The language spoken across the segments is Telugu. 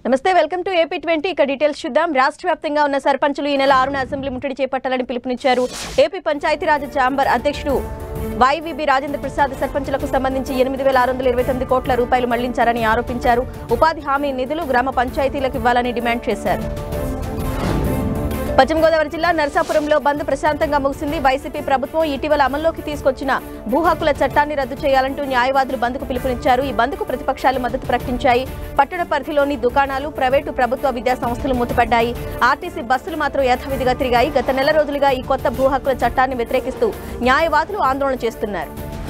నమస్తే వెల్కమ్ టు ఏపీ ట్వంటీ ఇక డీటెయిల్స్ చూద్దాం రాష్ట్ర వ్యాప్తంగా ఉన్న సర్పంచులు ఈ నెల ఆరున అసెంబ్లీ ముట్టడి చేపట్టాలని పిలుపునిచ్చారు ఏపీ పంచాయతీరాజ్ ఛాంబర్ అధ్యక్షుడు వైవీబీ రాజేంద్ర ప్రసాద్ సర్పంచులకు సంబంధించి ఎనిమిది వేల ఆరు వందల ఇరవై తొమ్మిది కోట్ల రూపాయలు మళ్లించారని ఆరోపించారు ఉపాధి హామీ నిధులు గ్రామ పంచాయతీలకు ఇవ్వాలని డిమాండ్ చేశారు పశ్చిమ గోదావరి జిల్లా నరసాపురంలో బంద్ ప్రశాంతంగా ముగిసింది వైసీపీ ప్రభుత్వం ఇటీవల అమల్లోకి తీసుకొచ్చిన భూ హక్కుల చట్టాన్ని రద్దు చేయాలంటూ న్యాయవాదులు బంద్కు పిలుపునిచ్చారు ఈ బంద్కు ప్రతిపక్షాలు మద్దతు ప్రకటించాయి పట్టణ పరిధిలోని దుకాణాలు ప్రైవేటు ప్రభుత్వ విద్యా సంస్థలు మూతపడ్డాయి ఆర్టీసీ బస్సులు మాత్రం యథావిధిగా తిరిగాయి గత నెల రోజులుగా ఈ కొత్త భూ హక్కుల చట్టాన్ని వ్యతిరేకిస్తూ న్యాయవాదులు ఆందోళన చేస్తున్నారు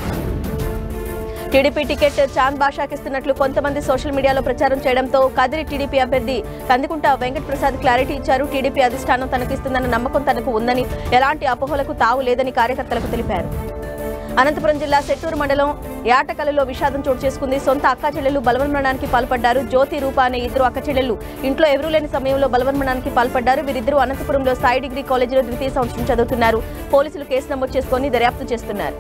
టీడీపీ టికెట్ చాంద్ బాషాకి ఇస్తున్నట్లు కొంతమంది సోషల్ మీడియాలో ప్రచారం చేయడంతో కదిరి టీడీపీ అభ్యర్థి కందికుంట వెంకట్ ప్రసాద్ క్లారిటీ ఇచ్చారు టీడీపీ అధిష్టానం తనకు ఇస్తుందన్న నమ్మకం తనకు ఉందని ఎలాంటి అపోహలకు తావు లేదని కార్యకర్తలకు తెలిపారు అనంతపురం జిల్లా సెట్టూరు మండలం యాటకలలో విషాదం చోటు చేసుకుంది సొంత అక్క చెల్లెలు బలవన్మరణానికి పాల్పడ్డారు జ్యోతి రూప అనే ఇద్దరు అక్క చెల్లెలు ఇంట్లో ఎవరూ లేని సమయంలో బలవన్మరణానికి పాల్పడ్డారు వీరిద్దరూ అనంతపురంలో సాయి డిగ్రీ కాలేజీలో ద్వితీయ సంవత్సరం చదువుతున్నారు పోలీసులు కేసు నమోదు చేసుకొని దర్యాప్తు చేస్తున్నారు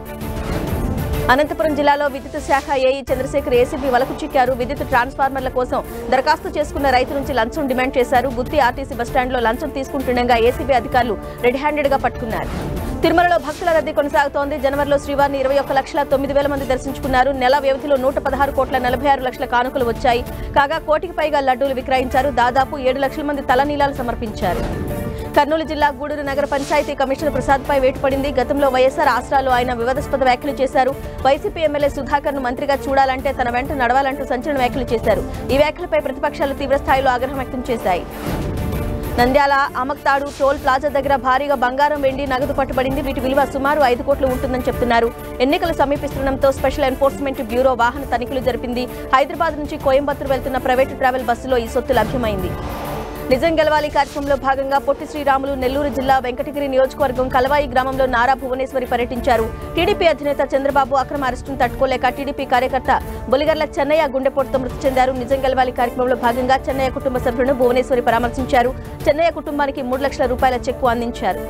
అనంతపురం జిల్లాలో విద్యుత్ శాఖ ఏఈ చంద్రశేఖర్ ఏసీబీ వలకు చిక్కారు విద్యుత్ ట్రాన్స్ఫార్మర్ల కోసం దరఖాస్తు చేసుకున్న రైతు నుంచి లంచం డిమాండ్ చేశారు గుత్తి ఆర్టీసీ బస్టాండ్లో లంచం తీసుకుంటుండగా ఏసీబీ అధికారులు రెడ్ హ్యాండెడ్ గా పట్టుకున్నారు తిరుమలలో భక్తుల రద్దీ కొనసాగుతోంది జనవరిలో శ్రీవారిని ఇరవై ఒక్క లక్షల తొమ్మిది వేల మంది దర్శించుకున్నారు నెల వ్యవధిలో నూట పదహారు కోట్ల నలభై ఆరు లక్షల కానుకలు వచ్చాయి కాగా కోటికి పైగా లడ్డూలు విక్రయించారు దాదాపు ఏడు లక్షల మంది తలనీలాలు సమర్పించారు కర్నూలు జిల్లా గూడూరు నగర పంచాయతీ కమిషనర్ ప్రసాద్ పై వేటు పడింది గతంలో వైఎస్ఆర్ ఆసరాలో ఆయన వివాదాస్పద వ్యాఖ్యలు చేశారు వైసీపీ ఎమ్మెల్యే సుధాకర్ ను మంత్రిగా చూడాలంటే తన వెంట నడవాలంటూ సంచలన వ్యాఖ్యలు చేశారు ఈ వ్యాఖ్యలపై ప్రతిపక్షాలు తీవ్రస్థాయిలో ఆగ్రహం వ్యక్తం చేశాయి నంద్యాల అమక్తాడు టోల్ ప్లాజా దగ్గర భారీగా బంగారం వెండి నగదు పట్టుబడింది వీటి విలువ సుమారు ఐదు కోట్లు ఉంటుందని చెప్తున్నారు ఎన్నికలు సమీపిస్తుండటంతో స్పెషల్ ఎన్ఫోర్స్మెంట్ బ్యూరో వాహన తనిఖీలు జరిపింది హైదరాబాద్ నుంచి కోయంబత్తూరు వెళ్తున్న ప్రైవేటు ట్రావెల్ బస్సులో ఈ సొత్తు లభ్యమైంది నిజం గెలవాలి కార్యక్రమంలో భాగంగా పొట్టి శ్రీరాములు నెల్లూరు జిల్లా వెంకటగిరి నియోజకవర్గం కలవాయి గ్రామంలో నారా భువనేశ్వరి పర్యటించారు టీడీపీ అధినేత చంద్రబాబు అక్రమ అరెస్టును తట్టుకోలేక టీడీపీ కార్యకర్త బొలిగర్ల చెన్నయ్య గుండెపోటుతో మృతి చెందారు నిజం గెలవాలి కార్యక్రమంలో భాగంగా చెన్నయ్య కుటుంబ సభ్యులను భువనేశ్వరి పరామర్శించారు చెన్నయ్య కుటుంబానికి మూడు లక్షల రూపాయల చెక్కు అందించారు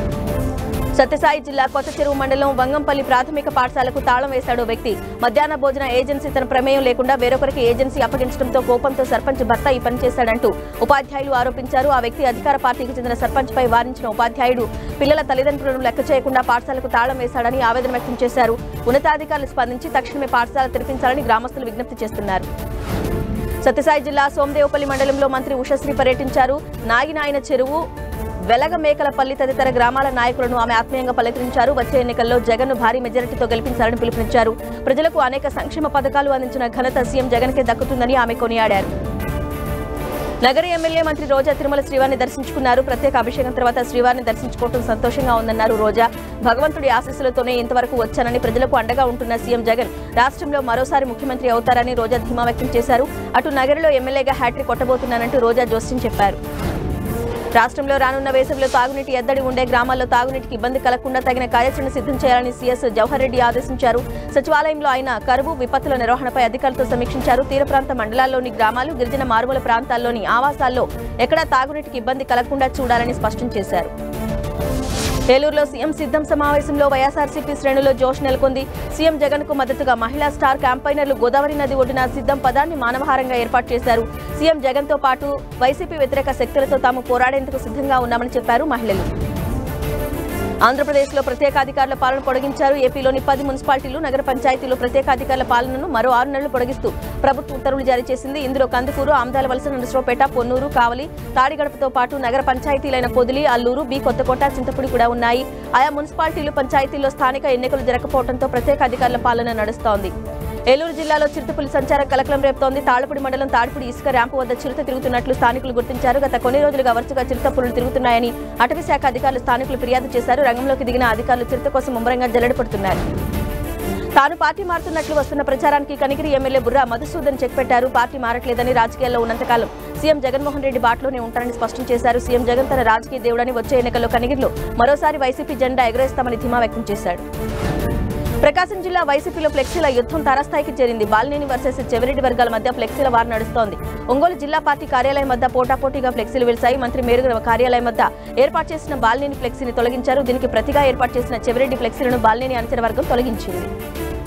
సత్యసాయి జిల్లా కొత్త చెరువు మండలం వంగంపల్లి ప్రాథమిక పాఠశాలకు తాళం వేశాడు ఓ వ్యక్తి మధ్యాహ్న భోజన ఏజెన్సీ తన ప్రమేయం లేకుండా వేరొకరికి ఏజెన్సీ అప్పగించడంతో కోపంతో సర్పంచ్ భర్త ఈ పని చేశాడంటూ ఉపాధ్యాయులు ఆరోపించారు ఆ వ్యక్తి అధికార పార్టీకి చెందిన సర్పంచ్ పై వారించిన ఉపాధ్యాయుడు పిల్లల తల్లిదండ్రులను లెక్క చేయకుండా పాఠశాలకు తాళం వేశాడని ఆవేదన వ్యక్తం చేశారు ఉన్నతాధికారులు స్పందించి తక్షణమే పాఠశాల తెరిపించాలని గ్రామస్తులు విజ్ఞప్తి చేస్తున్నారు సత్యసాయి జిల్లా సోమదేవపల్లి మండలంలో మంత్రి ఉషశ్రీ పర్యటించారు నాగినాయన చెరువు వెలగ మేకలపల్లి తదితర గ్రామాల నాయకులను ఆమె ఆత్మీయంగా పలకరించారు వచ్చే ఎన్నికల్లో జగన్ భారీ మెజారిటీతో గెలిపించాలని పిలుపునిచ్చారు ప్రజలకు అనేక సంక్షేమ పథకాలు అందించిన ఘనత సీఎం జగన్కే దక్కుతుందని ఆమె కొనియాడారు నగర ఎమ్మెల్యే మంత్రి రోజా తిరుమల శ్రీవారిని దర్శించుకున్నారు ప్రత్యేక అభిషేకం తర్వాత శ్రీవారిని దర్శించుకోవడం సంతోషంగా ఉందన్నారు రోజా భగవంతుడి ఆశీస్సులతోనే ఇంతవరకు వచ్చానని ప్రజలకు అండగా ఉంటున్న సీఎం జగన్ రాష్ట్రంలో మరోసారి ముఖ్యమంత్రి అవుతారని రోజా ధీమా వ్యక్తం చేశారు అటు నగరంలో ఎమ్మెల్యేగా హ్యాట్రిక్ కొట్టబోతున్నానంటూ రోజా జోస్యం చెప్పారు రాష్ట్రంలో రానున్న వేసవిలో తాగునీటి ఎద్దడి ఉండే గ్రామాల్లో తాగునీటికి ఇబ్బంది కలగకుండా తగిన కార్యాచరణ సిద్ధం చేయాలని సీఎస్ జవహర్ రెడ్డి ఆదేశించారు సచివాలయంలో ఆయన కరువు విపత్తుల నిర్వహణపై అధికారులతో సమీక్షించారు తీర ప్రాంత మండలాల్లోని గ్రామాలు గిరిజన మారుమూల ప్రాంతాల్లోని ఆవాసాల్లో ఎక్కడా తాగునీటికి ఇబ్బంది కలగకుండా చూడాలని స్పష్టం చేశారు ఏలూరులో సీఎం సిద్ధం సమావేశంలో వైఎస్ఆర్సీపీ శ్రేణులో జోష్ నెలకొంది సీఎం జగన్ కు మద్దతుగా మహిళా స్టార్ క్యాంపైనర్లు గోదావరి నది ఒడ్డున సిద్ధం పదాన్ని మానవహారంగా ఏర్పాటు చేశారు సీఎం జగన్ తో పాటు వైసీపీ వ్యతిరేక శక్తులతో తాము పోరాడేందుకు సిద్ధంగా ఉన్నామని చెప్పారు మహిళలు ఆంధ్రప్రదేశ్లో ప్రత్యేకాధికారుల పాలన పొడిగించారు ఏపీలోని పది మున్సిపాలిటీలు నగర పంచాయతీలు ప్రత్యేకాధికారుల పాలనను మరో ఆరు నెలలు పొడిగిస్తూ ప్రభుత్వం ఉత్తర్వులు జారీ చేసింది ఇందులో కందుకూరు ఆమదాల వలస నరసరావుపేట పొన్నూరు కావలి తాడిగడపతో పాటు నగర పంచాయతీలైన పొదిలి అల్లూరు బి కొత్తకోట చింతపూడి కూడా ఉన్నాయి ఆయా మున్సిపాలిటీలు పంచాయతీల్లో స్థానిక ఎన్నికలు జరగకపోవడంతో ప్రత్యేక అధికారుల పాలన నడుస్తోంది ఏలూరు జిల్లాలో చిరుతపులి సంచారం కలకలం రేపుతోంది తాళపూడి మండలం తాడిపూడి ఇసుక ర్యాంపు వద్ద చిరుత తిరుగుతున్నట్లు స్థానికులు గుర్తించారు గత కొన్ని రోజులుగా వరుసగా చిరుతపులులు తిరుగుతున్నాయని అటవీ శాఖ అధికారులు స్థానికులు ఫిర్యాదు చేశారు రంగంలోకి దిగిన అధికారులు చిరుత కోసం ముమ్మరంగా జల్లెడపడుతున్నారు తాను పార్టీ మారుతున్నట్లు వస్తున్న ప్రచారానికి కనిగిరి ఎమ్మెల్యే బుర్రా మధుసూదన్ చెక్ పెట్టారు పార్టీ మారట్లేదని రాజకీయాల్లో ఉన్నంతకాలం సీఎం జగన్మోహన్ రెడ్డి బాటలోనే ఉంటారని స్పష్టం చేశారు సీఎం జగన్ తన రాజకీయ దేవుడని వచ్చే ఎన్నికల్లో కనిగిరిలో మరోసారి వైసీపీ జెండా ఎగరేస్తామని ధీమా వ్యక్తం చేశాడు ప్రకాశం జిల్లా వైసీపీలో ఫ్లెక్సీల యుద్ధం తారాస్థాయికి చేరింది బాలినేని వర్సెస్ చెవిరెడ్డి వర్గాల మధ్య ఫ్లెక్సీల వార్ నడుస్తోంది ఒంగోలు జిల్లా పార్టీ కార్యాలయం వద్ద పోటాపోటీగా ఫ్లెక్సీలు వెలిశాయి మంత్రి మేరుగ కార్యాలయం వద్ద ఏర్పాటు చేసిన బాలినేని ఫ్లెక్సీని తొలగించారు దీనికి ప్రతిగా ఏర్పాటు చేసిన చెవిరెడ్డి ఫ్లెక్సీలను బాలినేని అనుచర వర్గం తొలగించింది